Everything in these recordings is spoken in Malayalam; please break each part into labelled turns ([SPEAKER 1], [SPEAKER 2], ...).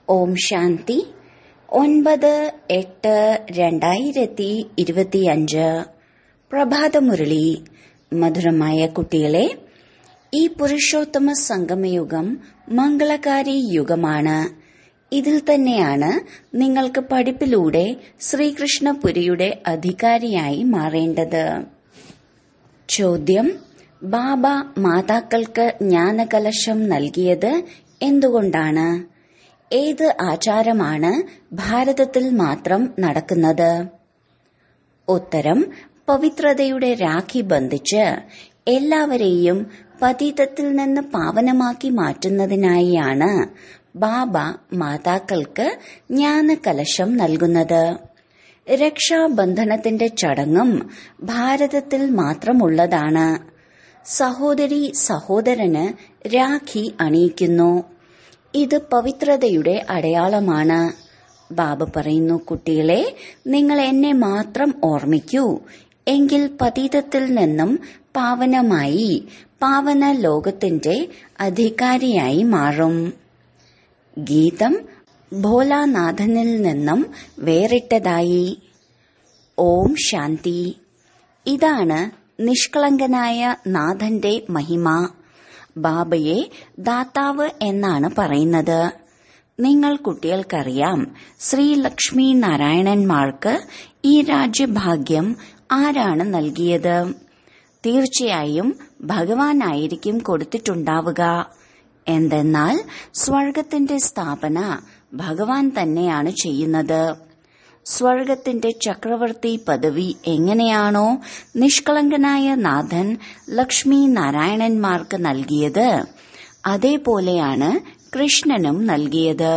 [SPEAKER 1] ഓം ശാന്തി ഒൻപത് എട്ട് രണ്ടായിരത്തി ഇരുപത്തിയഞ്ച് പ്രഭാതമുരളി മധുരമായ കുട്ടികളെ ഈ പുരുഷോത്തമ സംഗമയുഗം മംഗളകാരി യുഗമാണ് ഇതിൽ തന്നെയാണ് നിങ്ങൾക്ക് പഠിപ്പിലൂടെ ശ്രീകൃഷ്ണപുരിയുടെ അധികാരിയായി മാറേണ്ടത് ചോദ്യം ബാബ മാതാക്കൾക്ക് ജ്ഞാനകലശം നൽകിയത് എന്തുകൊണ്ടാണ് ഏത് ആചാരമാണ് ഭാരതത്തിൽ മാത്രം നടക്കുന്നത് ഉത്തരം പവിത്രതയുടെ രാഖി ബന്ധിച്ച് എല്ലാവരെയും പതീതത്തിൽ നിന്ന് പാവനമാക്കി മാറ്റുന്നതിനായാണ് ബാബ മാതാക്കൾക്ക് ജ്ഞാനകലശം നൽകുന്നത് രക്ഷാബന്ധനത്തിന്റെ ചടങ്ങും ഭാരതത്തിൽ മാത്രമുള്ളതാണ് സഹോദരി സഹോദരന് രാഖി അണിയിക്കുന്നു ഇത് പവിത്രതയുടെ അടയാളമാണ് ബാബ പറയുന്നു കുട്ടികളെ നിങ്ങൾ എന്നെ മാത്രം ഓർമ്മിക്കൂ എങ്കിൽ പതീതത്തിൽ നിന്നും പാവനമായി പാവന ലോകത്തിന്റെ അധികാരിയായി മാറും ഗീതം ഭോലാനാഥനിൽ നിന്നും വേറിട്ടതായി ഓം ശാന്തി ഇതാണ് നിഷ്കളങ്കനായ നാഥന്റെ മഹിമ ബാബയെ ദാതാവ് എന്നാണ് പറയുന്നത് നിങ്ങൾ കുട്ടികൾക്കറിയാം ശ്രീ ലക്ഷ്മി നാരായണന്മാർക്ക് ഈ രാജ്യഭാഗ്യം ആരാണ് നൽകിയത് തീർച്ചയായും ഭഗവാനായിരിക്കും കൊടുത്തിട്ടുണ്ടാവുക എന്തെന്നാൽ സ്വർഗത്തിന്റെ സ്ഥാപന ഭഗവാൻ തന്നെയാണ് ചെയ്യുന്നത് സ്വർഗത്തിന്റെ ചക്രവർത്തി പദവി എങ്ങനെയാണോ നിഷ്കളങ്കനായ നാഥൻ ലക്ഷ്മി നാരായണന്മാർക്ക് നൽകിയത് അതേപോലെയാണ് കൃഷ്ണനും നൽകിയത്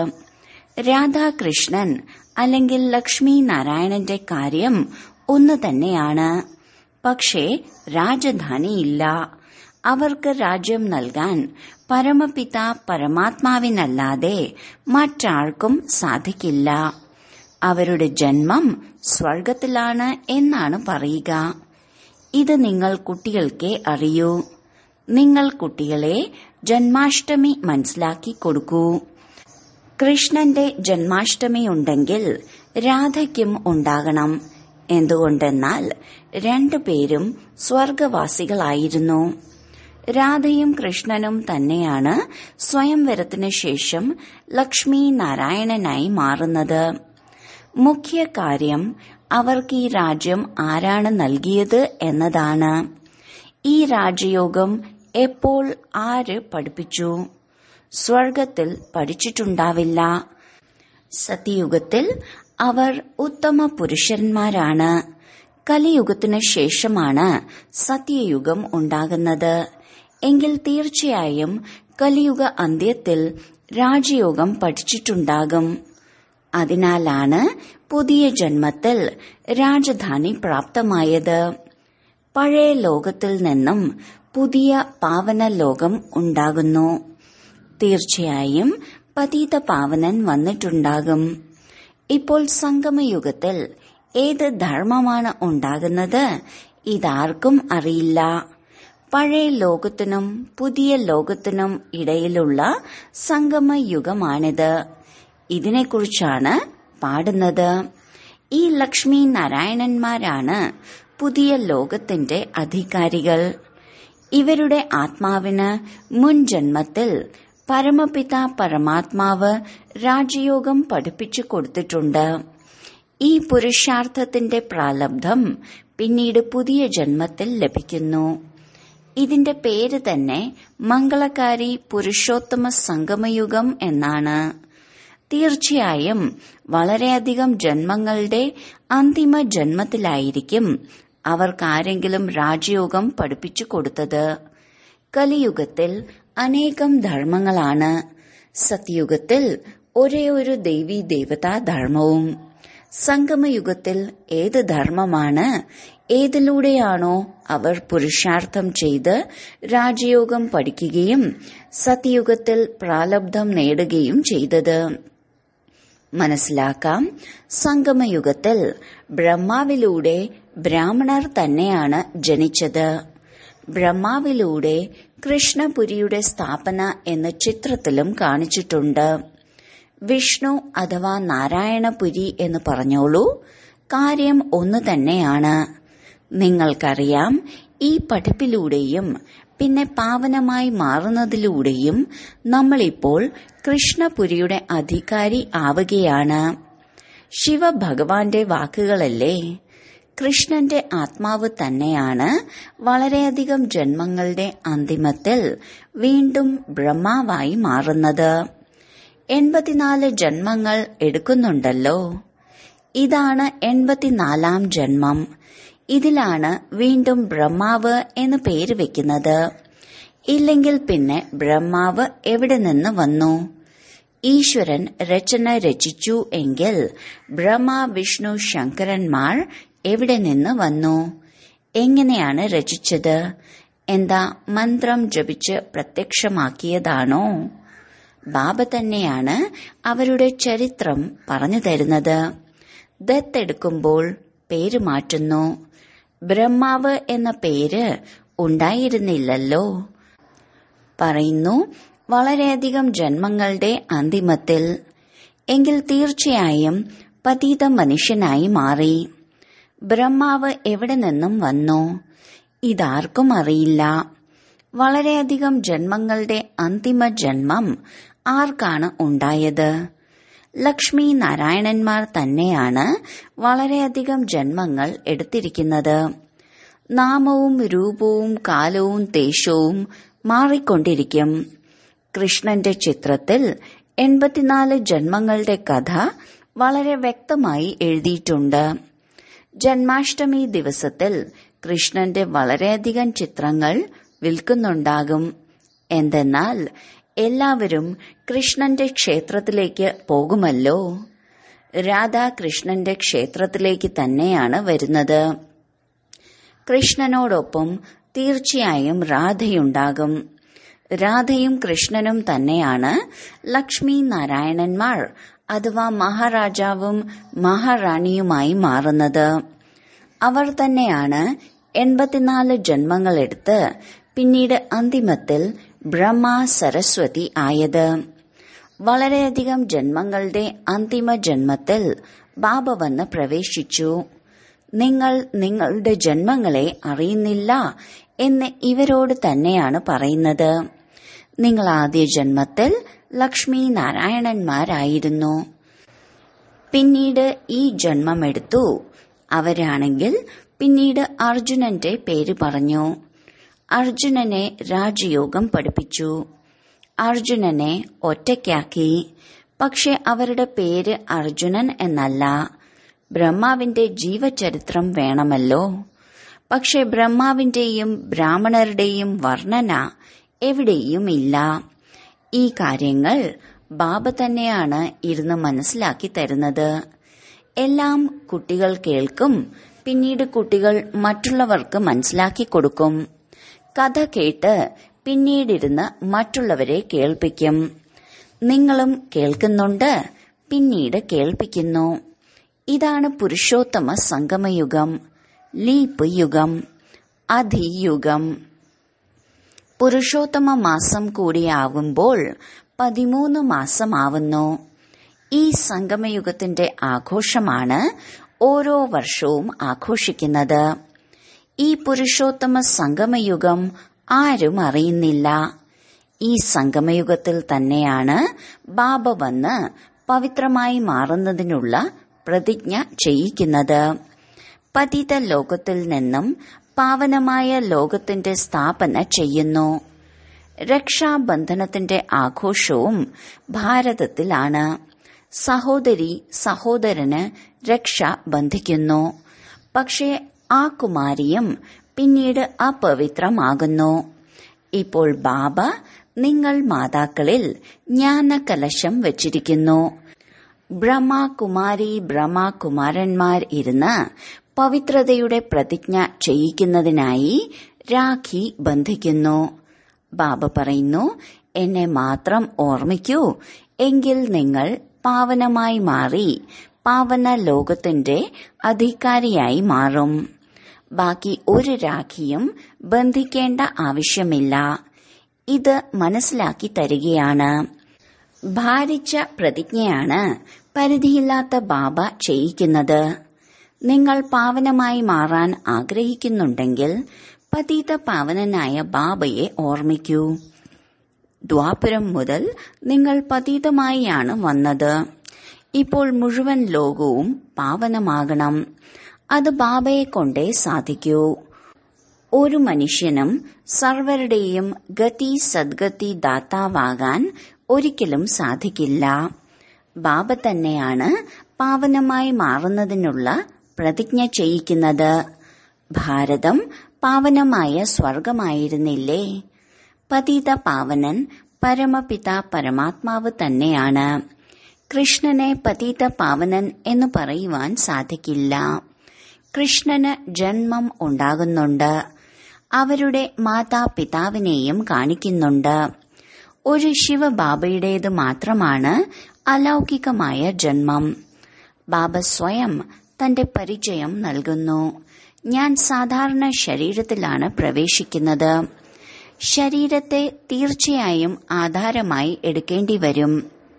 [SPEAKER 1] രാധാകൃഷ്ണൻ അല്ലെങ്കിൽ ലക്ഷ്മി നാരായണന്റെ കാര്യം ഒന്ന് തന്നെയാണ് പക്ഷേ രാജധാനിയില്ല അവർക്ക് രാജ്യം നൽകാൻ പരമപിത പരമാത്മാവിനല്ലാതെ മറ്റാർക്കും സാധിക്കില്ല അവരുടെ ജന്മം സ്വർഗത്തിലാണ് എന്നാണ് പറയുക ഇത് നിങ്ങൾ കുട്ടികൾക്കേ അറിയൂ നിങ്ങൾ കുട്ടികളെ ജന്മാഷ്ടമി മനസ്സിലാക്കി കൊടുക്കൂ കൃഷ്ണന്റെ ജന്മാഷ്ടമി ഉണ്ടെങ്കിൽ രാധയ്ക്കും ഉണ്ടാകണം എന്തുകൊണ്ടെന്നാൽ രണ്ടുപേരും സ്വർഗവാസികളായിരുന്നു രാധയും കൃഷ്ണനും തന്നെയാണ് സ്വയംവരത്തിനു ശേഷം ലക്ഷ്മി നാരായണനായി മാറുന്നത് മുഖ്യ കാര്യം അവർക്ക് ഈ രാജ്യം ആരാണ് നൽകിയത് എന്നതാണ് ഈ രാജയോഗം എപ്പോൾ ആര് പഠിപ്പിച്ചു സ്വർഗത്തിൽ പഠിച്ചിട്ടുണ്ടാവില്ല സത്യയുഗത്തിൽ അവർ ഉത്തമ പുരുഷന്മാരാണ് കലിയുഗത്തിനു ശേഷമാണ് സത്യയുഗം ഉണ്ടാകുന്നത് എങ്കിൽ തീർച്ചയായും കലിയുഗ അന്ത്യത്തിൽ രാജയോഗം പഠിച്ചിട്ടുണ്ടാകും അതിനാലാണ് പുതിയ ജന്മത്തിൽ രാജധാനി പ്രാപ്തമായത് പഴയ ലോകത്തിൽ നിന്നും പുതിയ പാവന ലോകം ഉണ്ടാകുന്നു തീർച്ചയായും പതീത പാവനൻ വന്നിട്ടുണ്ടാകും ഇപ്പോൾ സംഗമയുഗത്തിൽ ഏത് ധർമ്മമാണ് ഉണ്ടാകുന്നത് ഇതാർക്കും അറിയില്ല പഴയ ലോകത്തിനും പുതിയ ലോകത്തിനും ഇടയിലുള്ള സംഗമയുഗമാണിത് ഇതിനെക്കുറിച്ചാണ് പാടുന്നത് ഈ ലക്ഷ്മി നാരായണന്മാരാണ് പുതിയ ലോകത്തിന്റെ അധികാരികൾ ഇവരുടെ ആത്മാവിന് മുൻ ജന്മത്തിൽ പരമപിത പരമാത്മാവ് രാജയോഗം പഠിപ്പിച്ചു കൊടുത്തിട്ടുണ്ട് ഈ പുരുഷാർത്ഥത്തിന്റെ പ്രാലബ്ധം പിന്നീട് പുതിയ ജന്മത്തിൽ ലഭിക്കുന്നു ഇതിന്റെ പേര് തന്നെ മംഗളകാരി പുരുഷോത്തമ സംഗമയുഗം എന്നാണ് തീർച്ചയായും വളരെയധികം ജന്മങ്ങളുടെ അന്തിമ ജന്മത്തിലായിരിക്കും അവർക്കാരെങ്കിലും രാജയോഗം പഠിപ്പിച്ചു കൊടുത്തത് കലിയുഗത്തിൽ അനേകം ധർമ്മങ്ങളാണ് സത്യയുഗത്തിൽ ഒരേ ഒരു ദേവി ദേവതാ ധർമ്മവും സംഗമയുഗത്തിൽ ഏത് ധർമ്മമാണ് ഏതിലൂടെയാണോ അവർ പുരുഷാർത്ഥം ചെയ്ത് രാജയോഗം പഠിക്കുകയും സത്യയുഗത്തിൽ പ്രാലബ്ധം നേടുകയും ചെയ്തത് മനസ്സിലാക്കാം സംഗമയുഗത്തിൽ ബ്രഹ്മാവിലൂടെ ബ്രാഹ്മണർ തന്നെയാണ് ജനിച്ചത് ബ്രഹ്മാവിലൂടെ കൃഷ്ണപുരിയുടെ സ്ഥാപന എന്ന ചിത്രത്തിലും കാണിച്ചിട്ടുണ്ട് വിഷ്ണു അഥവാ നാരായണപുരി എന്ന് പറഞ്ഞോളൂ കാര്യം ഒന്നു തന്നെയാണ് നിങ്ങൾക്കറിയാം ഈ പഠിപ്പിലൂടെയും പിന്നെ പാവനമായി മാറുന്നതിലൂടെയും നമ്മളിപ്പോൾ കൃഷ്ണപുരിയുടെ അധികാരി ആവുകയാണ് ശിവഭഗവാന്റെ വാക്കുകളല്ലേ കൃഷ്ണന്റെ ആത്മാവ് തന്നെയാണ് വളരെയധികം ജന്മങ്ങളുടെ അന്തിമത്തിൽ വീണ്ടും ബ്രഹ്മാവായി മാറുന്നത് എൺപത്തിനാല് ജന്മങ്ങൾ എടുക്കുന്നുണ്ടല്ലോ ഇതാണ് എൺപത്തിനാലാം ജന്മം ഇതിലാണ് വീണ്ടും ബ്രഹ്മാവ് എന്ന് പേര് വെക്കുന്നത് ഇല്ലെങ്കിൽ പിന്നെ ബ്രഹ്മാവ് എവിടെ നിന്ന് വന്നു ഈശ്വരൻ രചന രചിച്ചു എങ്കിൽ ബ്രഹ്മ വിഷ്ണു ശങ്കരന്മാർ എവിടെ നിന്ന് വന്നു എങ്ങനെയാണ് രചിച്ചത് എന്താ മന്ത്രം ജപിച്ച് പ്രത്യക്ഷമാക്കിയതാണോ ബാബ തന്നെയാണ് അവരുടെ ചരിത്രം പറഞ്ഞു തരുന്നത് ദത്തെടുക്കുമ്പോൾ പേര് മാറ്റുന്നു ബ്രഹ്മാവ് എന്ന പേര് ഉണ്ടായിരുന്നില്ലല്ലോ പറയുന്നു വളരെയധികം ജന്മങ്ങളുടെ അന്തിമത്തിൽ എങ്കിൽ തീർച്ചയായും പതീത മനുഷ്യനായി മാറി ബ്രഹ്മാവ് എവിടെ നിന്നും വന്നു ഇതാർക്കും അറിയില്ല വളരെയധികം ജന്മങ്ങളുടെ അന്തിമ ജന്മം ആർക്കാണ് ഉണ്ടായത് ലക്ഷ്മി നാരായണന്മാർ തന്നെയാണ് വളരെയധികം ജന്മങ്ങൾ എടുത്തിരിക്കുന്നത് നാമവും രൂപവും കാലവും ദേശവും മാറിക്കൊണ്ടിരിക്കും കൃഷ്ണന്റെ ചിത്രത്തിൽ എൺപത്തിനാല് ജന്മങ്ങളുടെ കഥ വളരെ വ്യക്തമായി എഴുതിയിട്ടുണ്ട് ജന്മാഷ്ടമി ദിവസത്തിൽ കൃഷ്ണന്റെ വളരെയധികം ചിത്രങ്ങൾ വിൽക്കുന്നുണ്ടാകും എന്തെന്നാൽ എല്ലാവരും കൃഷ്ണന്റെ ക്ഷേത്രത്തിലേക്ക് പോകുമല്ലോ രാധാകൃഷ്ണന്റെ ക്ഷേത്രത്തിലേക്ക് തന്നെയാണ് വരുന്നത് കൃഷ്ണനോടൊപ്പം തീർച്ചയായും രാധയുണ്ടാകും രാധയും കൃഷ്ണനും തന്നെയാണ് ലക്ഷ്മി നാരായണന്മാർ അഥവാ മഹാരാജാവും മഹാറാണിയുമായി മാറുന്നത് അവർ തന്നെയാണ് എൺപത്തിനാല് ജന്മങ്ങളെടുത്ത് പിന്നീട് അന്തിമത്തിൽ ബ്രഹ്മ സരസ്വതി ആയത് വളരെയധികം ജന്മങ്ങളുടെ അന്തിമ ജന്മത്തിൽ ബാബ വന്ന് പ്രവേശിച്ചു നിങ്ങൾ നിങ്ങളുടെ ജന്മങ്ങളെ അറിയുന്നില്ല എന്ന് ഇവരോട് തന്നെയാണ് പറയുന്നത് നിങ്ങൾ ആദ്യ ജന്മത്തിൽ ലക്ഷ്മി നാരായണന്മാരായിരുന്നു പിന്നീട് ഈ ജന്മമെടുത്തു അവരാണെങ്കിൽ പിന്നീട് അർജുനന്റെ പേര് പറഞ്ഞു അർജുനനെ രാജയോഗം പഠിപ്പിച്ചു അർജുനനെ ഒറ്റയ്ക്കാക്കി പക്ഷെ അവരുടെ പേര് അർജുനൻ എന്നല്ല ബ്രഹ്മാവിന്റെ ജീവചരിത്രം വേണമല്ലോ പക്ഷെ ബ്രഹ്മാവിന്റെയും ബ്രാഹ്മണരുടെയും വർണ്ണന എവിടെയും ഇല്ല ഈ കാര്യങ്ങൾ ബാബ തന്നെയാണ് ഇരുന്ന് മനസ്സിലാക്കി തരുന്നത് എല്ലാം കുട്ടികൾ കേൾക്കും പിന്നീട് കുട്ടികൾ മറ്റുള്ളവർക്ക് മനസ്സിലാക്കി കൊടുക്കും കഥ കേട്ട് പിന്നീടിരുന്ന് മറ്റുള്ളവരെ കേൾപ്പിക്കും നിങ്ങളും കേൾക്കുന്നുണ്ട് പിന്നീട് കേൾപ്പിക്കുന്നു ഇതാണ് പുരുഷോത്തമ സംഗമയുഗം ലീപ് യുഗം അധിയുഗം പുരുഷോത്തമ മാസം കൂടിയാവുമ്പോൾ പതിമൂന്ന് മാസമാവുന്നു ഈ സംഗമയുഗത്തിന്റെ ആഘോഷമാണ് ഓരോ വർഷവും ആഘോഷിക്കുന്നത് ഈ പുരുഷോത്തമ സംഗമയുഗം ആരും അറിയുന്നില്ല ഈ സംഗമയുഗത്തിൽ തന്നെയാണ് ബാബ വന്ന് പവിത്രമായി മാറുന്നതിനുള്ള പ്രതിജ്ഞ ചെയ്യിക്കുന്നത് പതിത ലോകത്തിൽ നിന്നും പാവനമായ ലോകത്തിന്റെ സ്ഥാപന ചെയ്യുന്നു രക്ഷാബന്ധനത്തിന്റെ ആഘോഷവും ഭാരതത്തിലാണ് സഹോദരി സഹോദരന് രക്ഷ ബന്ധിക്കുന്നു പക്ഷേ ആ കുമാരിയും പിന്നീട് അപവിത്രമാകുന്നു ഇപ്പോൾ ബാബ നിങ്ങൾ മാതാക്കളിൽ ജ്ഞാനകലശം വച്ചിരിക്കുന്നു ബ്രഹ്മകുമാരി ബ്രഹ്മകുമാരന്മാർ ഇരുന്ന് പവിത്രതയുടെ പ്രതിജ്ഞ ചെയ്യിക്കുന്നതിനായി രാഖി ബന്ധിക്കുന്നു ബാബ പറയുന്നു എന്നെ മാത്രം ഓർമ്മിക്കൂ എങ്കിൽ നിങ്ങൾ പാവനമായി മാറി പാവന ലോകത്തിന്റെ അധികാരിയായി മാറും ബാക്കി ഒരു രാഖിയും ബന്ധിക്കേണ്ട ആവശ്യമില്ല ഇത് മനസ്സിലാക്കി തരികയാണ് ഭാരിച്ച പ്രതിജ്ഞയാണ് പരിധിയില്ലാത്ത ബാബ ചെയ്യിക്കുന്നത് നിങ്ങൾ പാവനമായി മാറാൻ ആഗ്രഹിക്കുന്നുണ്ടെങ്കിൽ പതീത പാവനനായ ബാബയെ ഓർമ്മിക്കൂ ദ്വാപുരം മുതൽ നിങ്ങൾ പതീതമായാണ് വന്നത് ഇപ്പോൾ മുഴുവൻ ലോകവും പാവനമാകണം അത് ബാബയെ കൊണ്ടേ സാധിക്കൂ ഒരു മനുഷ്യനും സർവരുടെയും ഗതി സദ്ഗതി ദാതാവാകാൻ ഒരിക്കലും സാധിക്കില്ല ബാബ തന്നെയാണ് പാവനമായി മാറുന്നതിനുള്ള പ്രതിജ്ഞ ചെയ്യിക്കുന്നത് ഭാരതം പാവനമായ സ്വർഗമായിരുന്നില്ലേ പതിത പാവനൻ പരമപിത പരമാത്മാവ് തന്നെയാണ് കൃഷ്ണനെ പതിത പാവനൻ എന്ന് പറയുവാൻ സാധിക്കില്ല കൃഷ്ണന് ജന്മം ഉണ്ടാകുന്നുണ്ട് അവരുടെ മാതാപിതാവിനെയും കാണിക്കുന്നുണ്ട് ഒരു ശിവബാബയുടേത് മാത്രമാണ് അലൗകികമായ ജന്മം ബാബ സ്വയം തന്റെ പരിചയം നൽകുന്നു ഞാൻ സാധാരണ ശരീരത്തിലാണ് പ്രവേശിക്കുന്നത് ശരീരത്തെ തീർച്ചയായും ആധാരമായി എടുക്കേണ്ടി വരും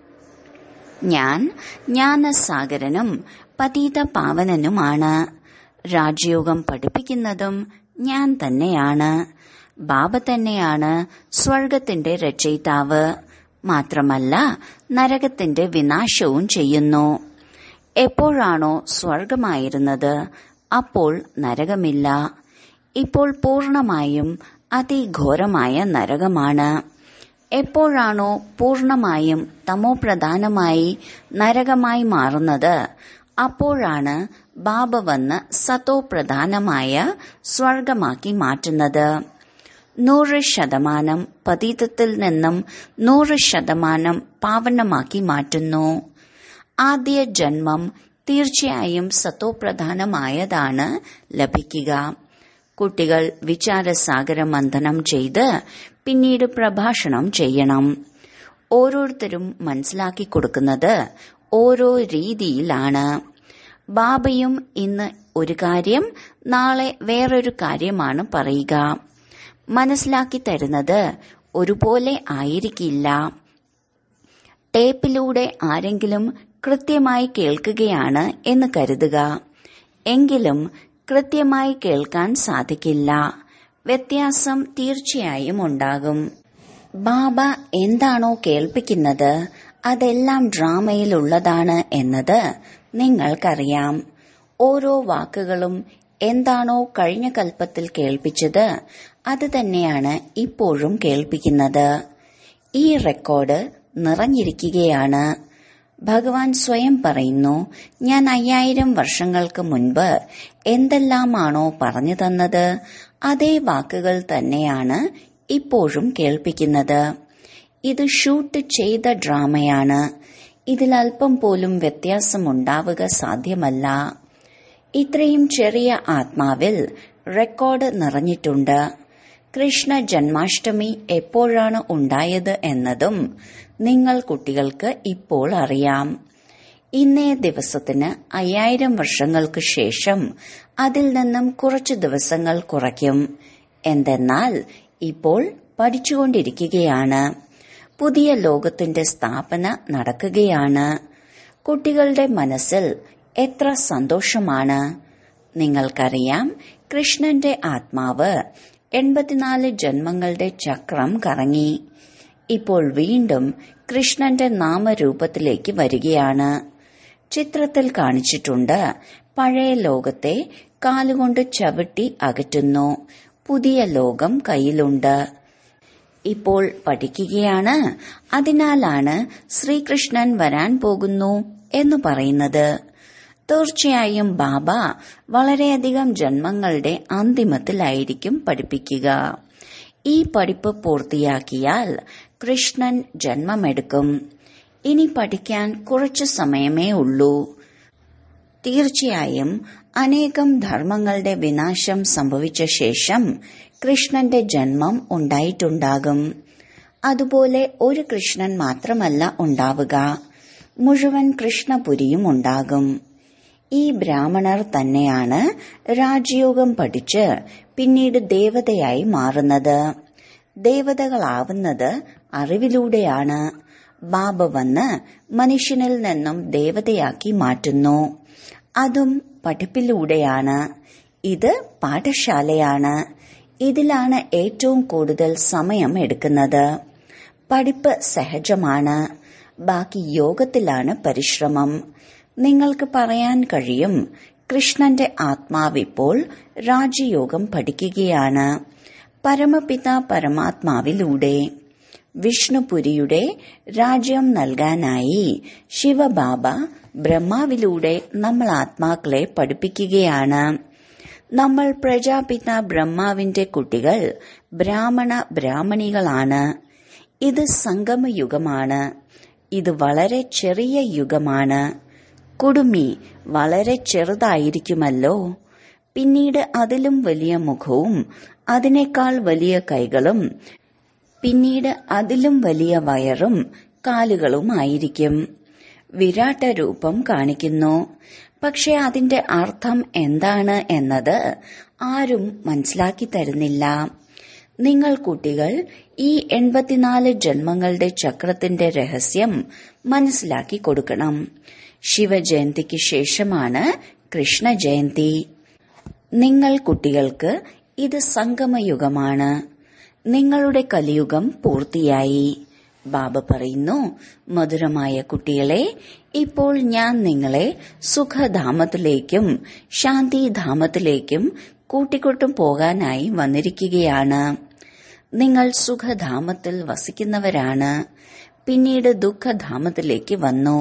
[SPEAKER 1] ഞാൻ ജ്ഞാനസാഗരനും പതീത പാവനനുമാണ് രാജയോഗം പഠിപ്പിക്കുന്നതും ഞാൻ തന്നെയാണ് ബാബ തന്നെയാണ് സ്വർഗത്തിന്റെ രചയിതാവ് മാത്രമല്ല നരകത്തിന്റെ വിനാശവും ചെയ്യുന്നു എപ്പോഴാണോ സ്വർഗമായിരുന്നത് അപ്പോൾ നരകമില്ല ഇപ്പോൾ പൂർണമായും അതിഘോരമായ നരകമാണ് എപ്പോഴാണോ പൂർണമായും തമോപ്രധാനമായി നരകമായി മാറുന്നത് അപ്പോഴാണ് ബാബ വന്ന് സതോ പ്രധാനമായ സ്വർഗമാക്കി മാറ്റുന്നത് നൂറ് ശതമാനം പതീതത്തിൽ നിന്നും നൂറ് ശതമാനം പാവനമാക്കി മാറ്റുന്നു ആദ്യ ജന്മം തീർച്ചയായും സത്തോപ്രധാനമായതാണ് ലഭിക്കുക കുട്ടികൾ വിചാരസാഗര മന്ഥനം ചെയ്ത് പിന്നീട് പ്രഭാഷണം ചെയ്യണം ഓരോരുത്തരും മനസ്സിലാക്കി കൊടുക്കുന്നത് ഓരോ രീതിയിലാണ് ബാബയും ഇന്ന് ഒരു കാര്യം നാളെ വേറൊരു കാര്യമാണ് പറയുക മനസ്സിലാക്കി തരുന്നത് ഒരുപോലെ ആയിരിക്കില്ല ടേപ്പിലൂടെ ആരെങ്കിലും കൃത്യമായി കേൾക്കുകയാണ് എന്ന് കരുതുക എങ്കിലും കൃത്യമായി കേൾക്കാൻ സാധിക്കില്ല വ്യത്യാസം തീർച്ചയായും ഉണ്ടാകും ബാബ എന്താണോ കേൾപ്പിക്കുന്നത് അതെല്ലാം ഡ്രാമയിലുള്ളതാണ് എന്നത് നിങ്ങൾക്കറിയാം ഓരോ വാക്കുകളും എന്താണോ കഴിഞ്ഞ കൽപ്പത്തിൽ കേൾപ്പിച്ചത് അത് തന്നെയാണ് ഇപ്പോഴും കേൾപ്പിക്കുന്നത് ഈ റെക്കോർഡ് നിറഞ്ഞിരിക്കുകയാണ് ഭഗവാൻ സ്വയം പറയുന്നു ഞാൻ അയ്യായിരം വർഷങ്ങൾക്ക് മുൻപ് എന്തെല്ലാമാണോ പറഞ്ഞു തന്നത് അതേ വാക്കുകൾ തന്നെയാണ് ഇപ്പോഴും കേൾപ്പിക്കുന്നത് ഇത് ഷൂട്ട് ചെയ്ത ഡ്രാമയാണ് ഇതിൽ അല്പം പോലും വ്യത്യാസമുണ്ടാവുക സാധ്യമല്ല ഇത്രയും ചെറിയ ആത്മാവിൽ റെക്കോർഡ് നിറഞ്ഞിട്ടുണ്ട് കൃഷ്ണ ജന്മാഷ്ടമി എപ്പോഴാണ് ഉണ്ടായത് എന്നതും നിങ്ങൾ കുട്ടികൾക്ക് ഇപ്പോൾ അറിയാം ഇന്നേ ദിവസത്തിന് അയ്യായിരം വർഷങ്ങൾക്ക് ശേഷം അതിൽ നിന്നും കുറച്ച് ദിവസങ്ങൾ കുറയ്ക്കും എന്തെന്നാൽ ഇപ്പോൾ പഠിച്ചുകൊണ്ടിരിക്കുകയാണ് പുതിയ ലോകത്തിന്റെ സ്ഥാപന നടക്കുകയാണ് കുട്ടികളുടെ മനസ്സിൽ എത്ര സന്തോഷമാണ് നിങ്ങൾക്കറിയാം കൃഷ്ണന്റെ ആത്മാവ് എൺപത്തിനാല് ജന്മങ്ങളുടെ ചക്രം കറങ്ങി ഇപ്പോൾ വീണ്ടും കൃഷ്ണന്റെ നാമരൂപത്തിലേക്ക് വരികയാണ് ചിത്രത്തിൽ കാണിച്ചിട്ടുണ്ട് പഴയ ലോകത്തെ കാലുകൊണ്ട് ചവിട്ടി അകറ്റുന്നു പുതിയ ലോകം കയ്യിലുണ്ട് ഇപ്പോൾ പഠിക്കുകയാണ് അതിനാലാണ് ശ്രീകൃഷ്ണൻ വരാൻ പോകുന്നു എന്ന് പറയുന്നത് തീർച്ചയായും ബാബ വളരെയധികം ജന്മങ്ങളുടെ അന്തിമത്തിലായിരിക്കും പഠിപ്പിക്കുക ഈ പഠിപ്പ് പൂർത്തിയാക്കിയാൽ കൃഷ്ണൻ ജന്മമെടുക്കും ഇനി പഠിക്കാൻ കുറച്ചു സമയമേ ഉള്ളൂ തീർച്ചയായും അനേകം ധർമ്മങ്ങളുടെ വിനാശം സംഭവിച്ച ശേഷം കൃഷ്ണന്റെ ജന്മം ഉണ്ടായിട്ടുണ്ടാകും അതുപോലെ ഒരു കൃഷ്ണൻ മാത്രമല്ല ഉണ്ടാവുക മുഴുവൻ കൃഷ്ണപുരിയും ഉണ്ടാകും ഈ ബ്രാഹ്മണർ തന്നെയാണ് രാജയോഗം പഠിച്ച് പിന്നീട് ദേവതയായി മാറുന്നത് ദേവതകളാവുന്നത് അറിവിലൂടെയാണ് ബാബ വന്ന് മനുഷ്യനിൽ നിന്നും ദേവതയാക്കി മാറ്റുന്നു അതും പഠിപ്പിലൂടെയാണ് ഇത് പാഠശാലയാണ് ഇതിലാണ് ഏറ്റവും കൂടുതൽ സമയം എടുക്കുന്നത് പഠിപ്പ് സഹജമാണ് ബാക്കി യോഗത്തിലാണ് പരിശ്രമം നിങ്ങൾക്ക് പറയാൻ കഴിയും കൃഷ്ണന്റെ ആത്മാവിപ്പോൾ രാജയോഗം പഠിക്കുകയാണ് പരമപിത പരമാത്മാവിലൂടെ വിഷ്ണുപുരിയുടെ രാജ്യം നൽകാനായി ശിവബാബ ബ്രഹ്മാവിലൂടെ നമ്മൾ ആത്മാക്കളെ പഠിപ്പിക്കുകയാണ് നമ്മൾ പ്രജാപിത ബ്രഹ്മാവിന്റെ കുട്ടികൾ ബ്രാഹ്മണ ബ്രാഹ്മണികളാണ് ഇത് സംഗമയുഗമാണ് ഇത് വളരെ ചെറിയ യുഗമാണ് കുടുമി വളരെ ചെറുതായിരിക്കുമല്ലോ പിന്നീട് അതിലും വലിയ മുഖവും അതിനേക്കാൾ വലിയ കൈകളും പിന്നീട് അതിലും വലിയ വയറും കാലുകളുമായിരിക്കും വിരാട്ട രൂപം കാണിക്കുന്നു പക്ഷെ അതിന്റെ അർത്ഥം എന്താണ് എന്നത് ആരും മനസ്സിലാക്കി തരുന്നില്ല നിങ്ങൾ കുട്ടികൾ ഈ എൺപത്തിനാല് ജന്മങ്ങളുടെ ചക്രത്തിന്റെ രഹസ്യം മനസ്സിലാക്കി കൊടുക്കണം ശിവജയന്തിക്ക് ശേഷമാണ് കൃഷ്ണ ജയന്തി നിങ്ങൾ കുട്ടികൾക്ക് ഇത് സംഗമയുഗമാണ് നിങ്ങളുടെ കലിയുഗം പൂർത്തിയായി ബാബ പറയുന്നു മധുരമായ കുട്ടികളെ ഇപ്പോൾ ഞാൻ നിങ്ങളെ സുഖധാമത്തിലേക്കും ശാന്തിധാമത്തിലേക്കും കൂട്ടിക്കൊട്ടും പോകാനായി വന്നിരിക്കുകയാണ് നിങ്ങൾ സുഖധാമത്തിൽ വസിക്കുന്നവരാണ് പിന്നീട് ദുഃഖധാമത്തിലേക്ക് വന്നു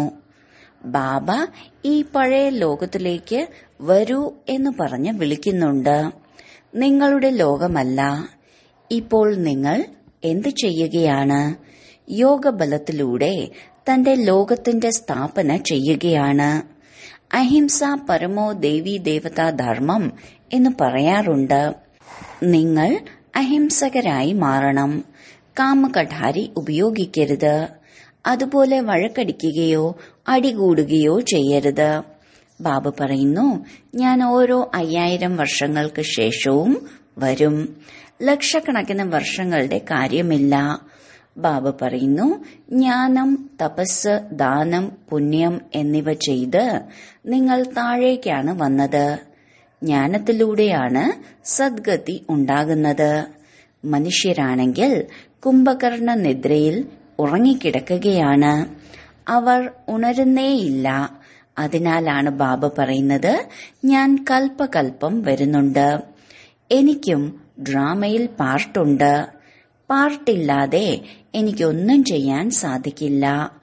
[SPEAKER 1] ബാബ ഈ പഴയ ലോകത്തിലേക്ക് വരൂ എന്ന് പറഞ്ഞ് വിളിക്കുന്നുണ്ട് നിങ്ങളുടെ ലോകമല്ല ഇപ്പോൾ നിങ്ങൾ എന്ത് ചെയ്യുകയാണ് യോഗബലത്തിലൂടെ തന്റെ ലോകത്തിന്റെ സ്ഥാപന ചെയ്യുകയാണ് അഹിംസ പരമോ ദേവി ദേവതാ ധർമ്മം എന്ന് പറയാറുണ്ട് നിങ്ങൾ അഹിംസകരായി മാറണം കാമകഠാരി ഉപയോഗിക്കരുത് അതുപോലെ വഴക്കടിക്കുകയോ അടികൂടുകയോ ചെയ്യരുത് ബാബ പറയുന്നു ഞാൻ ഓരോ അയ്യായിരം വർഷങ്ങൾക്ക് ശേഷവും വരും ലക്ഷക്കണക്കിന് വർഷങ്ങളുടെ കാര്യമില്ല ബാബ പറയുന്നു ജ്ഞാനം തപസ് ദാനം പുണ്യം എന്നിവ ചെയ്ത് നിങ്ങൾ താഴേക്കാണ് വന്നത് ജ്ഞാനത്തിലൂടെയാണ് സദ്ഗതി ഉണ്ടാകുന്നത് മനുഷ്യരാണെങ്കിൽ കുംഭകർണ നിദ്രയിൽ ഉറങ്ങിക്കിടക്കുകയാണ് അവർ ഉണരുന്നേയില്ല അതിനാലാണ് ബാബ പറയുന്നത് ഞാൻ കൽപ്പകൽപ്പം വരുന്നുണ്ട് എനിക്കും ഡ്രാമയിൽ പാർട്ടുണ്ട് പാർട്ടില്ലാതെ എനിക്കൊന്നും ചെയ്യാൻ സാധിക്കില്ല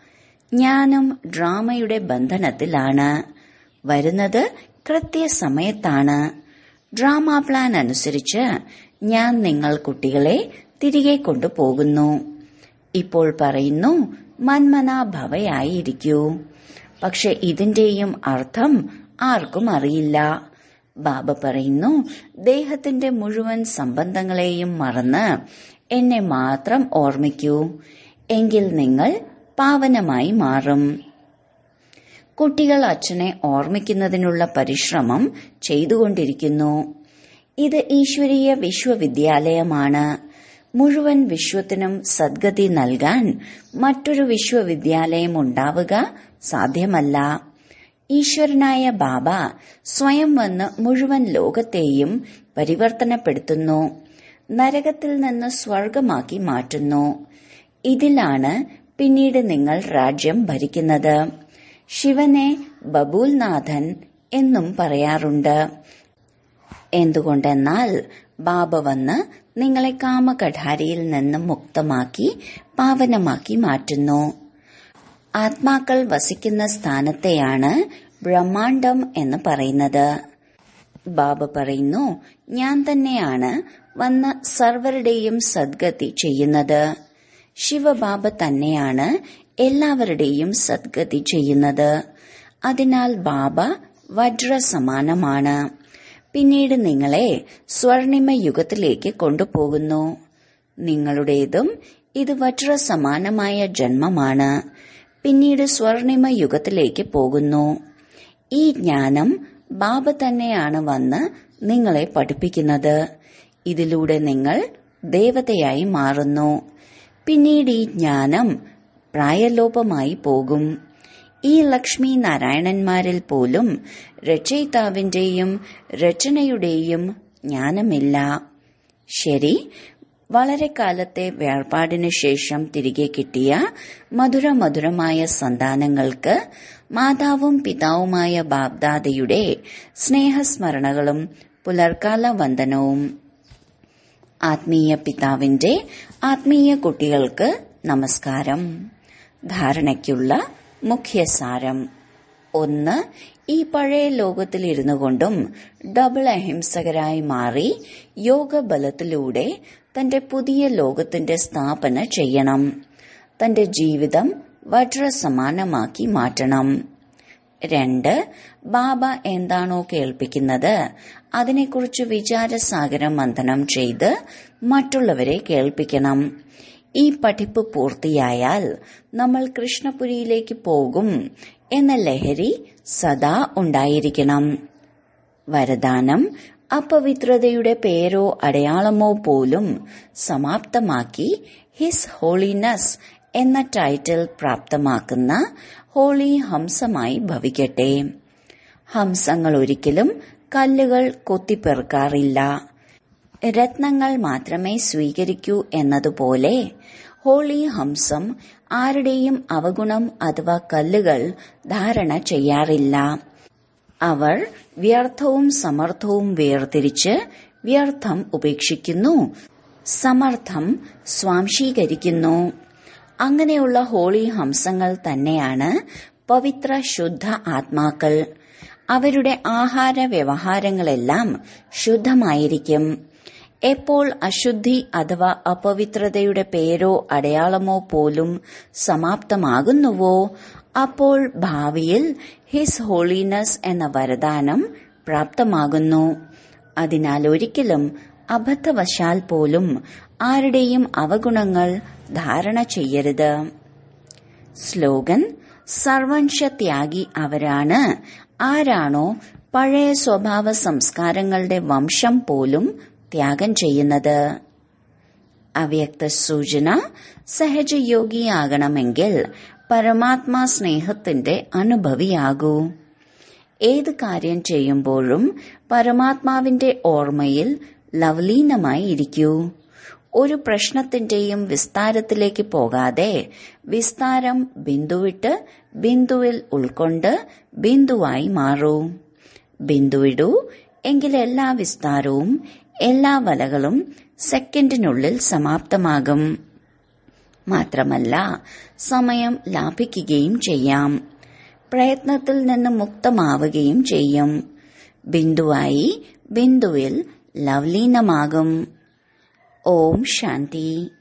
[SPEAKER 1] ഞാനും ഡ്രാമയുടെ ബന്ധനത്തിലാണ് വരുന്നത് കൃത്യസമയത്താണ് ഡ്രാമ പ്ലാൻ അനുസരിച്ച് ഞാൻ നിങ്ങൾ കുട്ടികളെ തിരികെ കൊണ്ടുപോകുന്നു ഇപ്പോൾ പറയുന്നു മന്മനാഭവയായിരിക്കൂ പക്ഷെ ഇതിന്റെയും അർത്ഥം ആർക്കും അറിയില്ല ബാബ പറയുന്നു ദേഹത്തിന്റെ മുഴുവൻ സംബന്ധങ്ങളെയും മറന്ന് എന്നെ മാത്രം ഓർമ്മിക്കൂ എങ്കിൽ നിങ്ങൾ പാവനമായി മാറും കുട്ടികൾ അച്ഛനെ ഓർമ്മിക്കുന്നതിനുള്ള പരിശ്രമം ചെയ്തുകൊണ്ടിരിക്കുന്നു ഇത് ഈശ്വരീയ വിശ്വവിദ്യാലയമാണ് മുഴുവൻ വിശ്വത്തിനും സദ്ഗതി നൽകാൻ മറ്റൊരു വിശ്വവിദ്യാലയം ഉണ്ടാവുക സാധ്യമല്ല ഈശ്വരനായ ബാബ സ്വയം വന്ന് മുഴുവൻ ലോകത്തെയും പരിവർത്തനപ്പെടുത്തുന്നു നരകത്തിൽ നിന്ന് സ്വർഗമാക്കി മാറ്റുന്നു ഇതിലാണ് പിന്നീട് നിങ്ങൾ രാജ്യം ഭരിക്കുന്നത് ശിവനെ ബബൂൽനാഥൻ എന്നും പറയാറുണ്ട് എന്തുകൊണ്ടെന്നാൽ ബാബ വന്ന് നിങ്ങളെ കാമകഠാരിയിൽ നിന്നും മുക്തമാക്കി പാവനമാക്കി മാറ്റുന്നു ആത്മാക്കൾ വസിക്കുന്ന സ്ഥാനത്തെയാണ് ബ്രഹ്മാണ്ടം എന്ന് പറയുന്നത് ബാബ പറയുന്നു ഞാൻ തന്നെയാണ് വന്ന് സർവരുടെയും സദ്ഗതി ചെയ്യുന്നത് ശിവബാബ തന്നെയാണ് എല്ലാവരുടെയും സദ്ഗതി ചെയ്യുന്നത് അതിനാൽ ബാബ വജ്ര സമാനമാണ് പിന്നീട് നിങ്ങളെ സ്വർണിമ യുഗത്തിലേക്ക് കൊണ്ടുപോകുന്നു നിങ്ങളുടേതും ഇത് വജ്ര സമാനമായ ജന്മമാണ് പിന്നീട് സ്വർണിമ യുഗത്തിലേക്ക് പോകുന്നു ഈ ജ്ഞാനം ബാബ തന്നെയാണ് വന്ന് നിങ്ങളെ പഠിപ്പിക്കുന്നത് ഇതിലൂടെ നിങ്ങൾ ദേവതയായി മാറുന്നു പിന്നീട് ഈ ജ്ഞാനം പ്രായലോപമായി പോകും ഈ ലക്ഷ്മി നാരായണന്മാരിൽ പോലും രചയിതാവിന്റെയും രചനയുടെയും ജ്ഞാനമില്ല ശരി വളരെ കാലത്തെ വേർപാടിനു ശേഷം തിരികെ കിട്ടിയ മധുര മധുരമായ സന്താനങ്ങൾക്ക് മാതാവും പിതാവുമായ ബാബ്ദാദയുടെ സ്നേഹസ്മരണകളും പുലർക്കാല വന്ദനവും ആത്മീയ പിതാവിന്റെ ആത്മീയ കുട്ടികൾക്ക് നമസ്കാരം ധാരണയ്ക്കുള്ള മുഖ്യസാരം ഒന്ന് ഈ പഴയ ലോകത്തിൽ ഇരുന്നു കൊണ്ടും ഡബിൾ അഹിംസകരായി മാറി യോഗബലത്തിലൂടെ തന്റെ പുതിയ ലോകത്തിന്റെ സ്ഥാപന ചെയ്യണം തന്റെ ജീവിതം വജ്രസമാനമാക്കി മാറ്റണം രണ്ട് ബാബ എന്താണോ കേൾപ്പിക്കുന്നത് അതിനെക്കുറിച്ച് വിചാരസാഗരം മന്ഥനം ചെയ്ത് മറ്റുള്ളവരെ കേൾപ്പിക്കണം ഈ പഠിപ്പ് പൂർത്തിയായാൽ നമ്മൾ കൃഷ്ണപുരിയിലേക്ക് പോകും എന്ന ലഹരി സദാ ഉണ്ടായിരിക്കണം വരദാനം അപവിത്രതയുടെ പേരോ അടയാളമോ പോലും സമാപ്തമാക്കി ഹിസ് ഹോളിനസ് എന്ന ടൈറ്റിൽ പ്രാപ്തമാക്കുന്ന ഹോളി ഹംസമായി ഭവിക്കട്ടെ ഹംസങ്ങൾ ഒരിക്കലും കല്ലുകൾ കൊത്തിപ്പെറുക്കാറില്ല രത്നങ്ങൾ മാത്രമേ സ്വീകരിക്കൂ എന്നതുപോലെ ഹോളി ഹംസം ആരുടെയും അവഗുണം അഥവാ കല്ലുകൾ ധാരണ ചെയ്യാറില്ല അവർ വ്യർത്ഥവും സമർത്ഥവും വേർതിരിച്ച് വ്യർത്ഥം ഉപേക്ഷിക്കുന്നു സമർത്ഥം സ്വാംശീകരിക്കുന്നു അങ്ങനെയുള്ള ഹോളി ഹംസങ്ങൾ തന്നെയാണ് പവിത്ര ശുദ്ധ ആത്മാക്കൾ അവരുടെ ആഹാര വ്യവഹാരങ്ങളെല്ലാം ശുദ്ധമായിരിക്കും എപ്പോൾ അശുദ്ധി അഥവാ അപവിത്രതയുടെ പേരോ അടയാളമോ പോലും സമാപ്തമാകുന്നുവോ അപ്പോൾ ഭാവിയിൽ ഹിസ് ഹോളിനസ് എന്ന വരദാനം പ്രാപ്തമാകുന്നു അതിനാൽ ഒരിക്കലും അബദ്ധവശാൽ പോലും ആരുടെയും അവഗുണങ്ങൾ ധാരണ ചെയ്യരുത് സ്ലോഗൻ സർവംശത്യാഗി അവരാണ് ആരാണോ പഴയ സ്വഭാവ സംസ്കാരങ്ങളുടെ വംശം പോലും ത്യാഗം ചെയ്യുന്നത് അവ്യക്ത സൂചന സഹജയോഗിയാകണമെങ്കിൽ പരമാത്മാ സ്നേഹത്തിന്റെ അനുഭവിയാകൂ ഏത് കാര്യം ചെയ്യുമ്പോഴും പരമാത്മാവിന്റെ ഓർമ്മയിൽ ലവലീനമായി ഇരിക്കൂ ഒരു പ്രശ്നത്തിന്റെയും വിസ്താരത്തിലേക്ക് പോകാതെ വിസ്താരം ബിന്ദുവിട്ട് ബിന്ദുവിൽ ഉൾക്കൊണ്ട് ബിന്ദുവായി മാറൂ ബിന്ദുവിടൂ എങ്കിൽ എല്ലാ വിസ്താരവും എല്ലാ വലകളും സെക്കൻഡിനുള്ളിൽ സമാപ്തമാകും മാത്രമല്ല സമയം ലാഭിക്കുകയും ചെയ്യാം പ്രയത്നത്തിൽ നിന്ന് മുക്തമാവുകയും ചെയ്യും ബിന്ദുവായി ബിന്ദുവിൽ ലവ്ലീനമാകും ഓം ശാന്തി